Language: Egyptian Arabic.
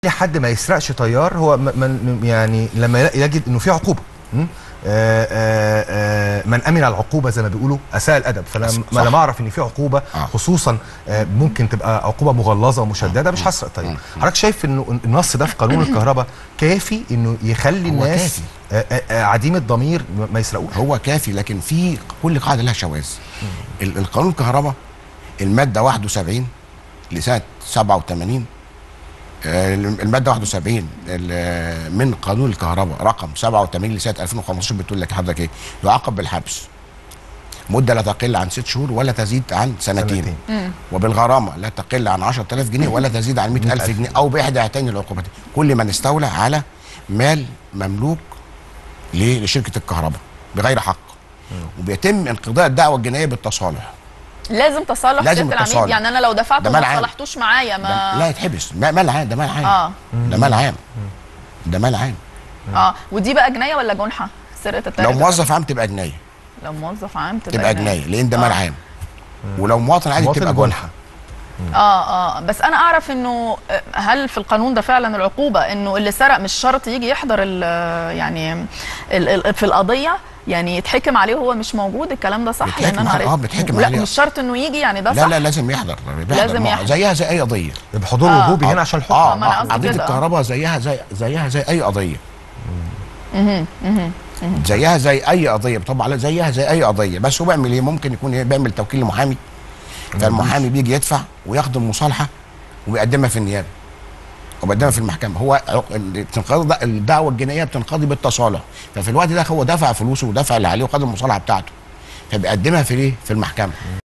اي حد ما يسرقش طيار هو م- من يعني لما يلاقي- يجد انه في عقوبه م? آه، آه، آه، من امن العقوبه زي ما بيقولوا اساء الادب فانا صح. ما لما اعرف ان في عقوبه آه. خصوصا آه، ممكن تبقى عقوبه مغلظه ومشدده مش هسرق طيار حضرتك شايف انه النص ده في قانون الكهرباء كافي انه يخلي هو الناس كافي. آه، آه، آه، عديم الضمير ما- ما يسرقوش هو كافي لكن في كل قاعده لها شواذ ال- القانون الكهرباء الماده 71 لسنه 87 آه، الماده 71 ال- من قانون الكهرباء رقم 87 لسنه 2015 بتقول لك حضرتك ايه يعاقب بالحبس مده لا تقل عن ست شهور ولا تزيد عن سنتين, سنتين. وبالغرامه لا تقل عن 10000 جنيه ولا تزيد عن 100000 جنيه او باحدى هاتين العقوبات كل من استولى على مال مملوك ل- لشركه الكهرباء بغير حق وبيتم انقضاء الدعوه الجنائيه بالتصالح لازم تصالح لازم سياده العميد التصالح. يعني انا لو دفعت ده وما مال عام. صالحتوش معايا ده ما لا يتحبس ما- مال عام ده مال عام اه ده مال عام ده مال عام اه ودي بقى جنايه ولا جنحه سرقه لو التاريخ موظف عام تبقى جنايه لو موظف عام تبقى, تبقى جنايه لان ده مال آه. عام ولو مواطن عادي مواطن تبقى جنحة. جنحه اه اه بس انا اعرف انه آه، هل في القانون ده فعلا العقوبه انه اللي سرق مش شرط يجي يحضر ال يعني ال ال في القضيه يعني يتحكم عليه وهو مش موجود الكلام ده صح بيتحكم لان انا عليه، عرفت آه، بيتحكم لا عليه. مش شرط انه يجي يعني ده لا صح لا لازم يحضر بيحضر لازم ما- يحضر. زيها زي اي قضيه بحضور آه. وجوبي هنا عشان الحكم اه, ما أنا آه قصدي قضيه كده. الكهرباء زيها زي زيها زي اي قضيه زيها زي اي قضيه بيطبق عليها زيها زي اي قضيه بس هو بيعمل ايه ممكن يكون إيه؟ بيعمل توكيل لمحامي فالمحامي بيجي يدفع وياخد المصالحه وبيقدمها في النيابه وبيقدمها في المحكمه هو عق- بتنقضي الدعوه الجنائيه بتنقضي بالتصالح ففي الوقت ده هو دفع فلوسه ودفع اللي عليه وخد المصالحه بتاعته فبيقدمها في ايه في المحكمه